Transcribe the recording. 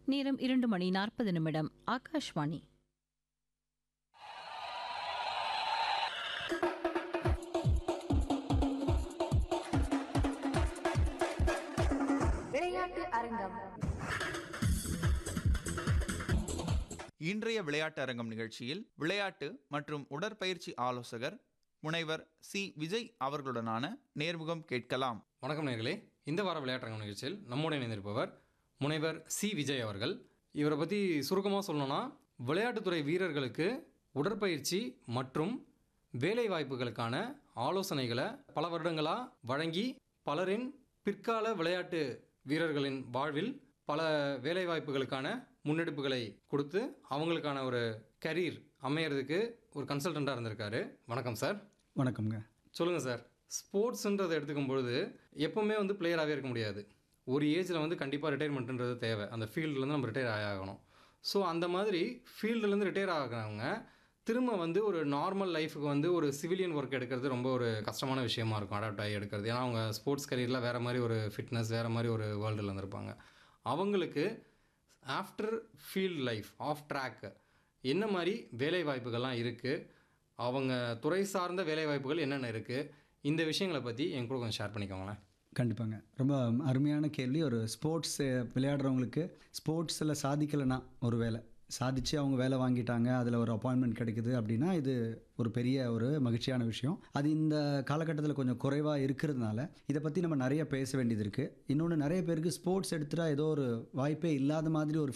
நேரம் இரண்டு மணி நாற்பது நிமிடம் ஆகாஷ்வாணி விளையாட்டு அரங்கம் இன்றைய விளையாட்டு அரங்கம் நிகழ்ச்சியில் விளையாட்டு மற்றும் உடற்பயிற்சி ஆலோசகர் முனைவர் சி விஜய் அவர்களுடனான நேர்முகம் கேட்கலாம் வணக்கம் நேர்களே இந்த வார விளையாட்டரங்கம் நிகழ்ச்சியில் நம்முடன் இணைந்திருப்பவர் முனைவர் சி விஜய் அவர்கள் இவரை பற்றி சுருக்கமாக சொல்லணும்னா விளையாட்டுத்துறை வீரர்களுக்கு உடற்பயிற்சி மற்றும் வேலை வாய்ப்புகளுக்கான ஆலோசனைகளை பல வருடங்களாக வழங்கி பலரின் பிற்கால விளையாட்டு வீரர்களின் வாழ்வில் பல வேலை வாய்ப்புகளுக்கான முன்னெடுப்புகளை கொடுத்து அவங்களுக்கான ஒரு கரியர் அமையறதுக்கு ஒரு கன்சல்டண்ட்டாக இருந்திருக்காரு வணக்கம் சார் வணக்கம்ங்க சொல்லுங்கள் சார் ஸ்போர்ட்ஸுன்றதை எடுத்துக்கும் பொழுது எப்போவுமே வந்து பிளேயராகவே இருக்க முடியாது ஒரு ஏஜில் வந்து கண்டிப்பாக ரிட்டைர்மெண்ட்டுன்றது தேவை அந்த ஃபீல்ட்லேருந்து நம்ம ரிட்டையர் ஆகணும் ஸோ அந்த மாதிரி ஃபீல்டுலேருந்து ரிட்டையர் ஆகிறவங்க திரும்ப வந்து ஒரு நார்மல் லைஃபுக்கு வந்து ஒரு சிவிலியன் ஒர்க் எடுக்கிறது ரொம்ப ஒரு கஷ்டமான விஷயமா இருக்கும் அடாப்ட் ஆகி எடுக்கிறது ஏன்னா அவங்க ஸ்போர்ட்ஸ் கரியரில் வேறு மாதிரி ஒரு ஃபிட்னஸ் வேறு மாதிரி ஒரு வேர்ல்டில் இருந்திருப்பாங்க அவங்களுக்கு after field life of track என்ன மாதிரி வேலை வாய்ப்புகள்லாம் இருக்குது அவங்க துறை சார்ந்த வேலை வாய்ப்புகள் என்னென்ன இருக்குது இந்த விஷயங்களை பற்றி என் கூட கொஞ்சம் ஷேர் பண்ணிக்கோங்களேன் கண்டிப்பாங்க ரொம்ப அருமையான கேள்வி ஒரு ஸ்போர்ட்ஸ் விளையாடுறவங்களுக்கு ஸ்போர்ட்ஸில் சாதிக்கலைன்னா ஒரு வேலை சாதிச்சு அவங்க வேலை வாங்கிட்டாங்க அதில் ஒரு அப்பாயின்மெண்ட் கிடைக்குது அப்படின்னா இது ஒரு பெரிய ஒரு மகிழ்ச்சியான விஷயம் அது இந்த காலகட்டத்தில் கொஞ்சம் குறைவாக இருக்கிறதுனால இதை பற்றி நம்ம நிறைய பேச வேண்டியது இருக்குது இன்னொன்று நிறைய பேருக்கு ஸ்போர்ட்ஸ் எடுத்துட்டா ஏதோ ஒரு வாய்ப்பே இல்லாத மாதிரி ஒரு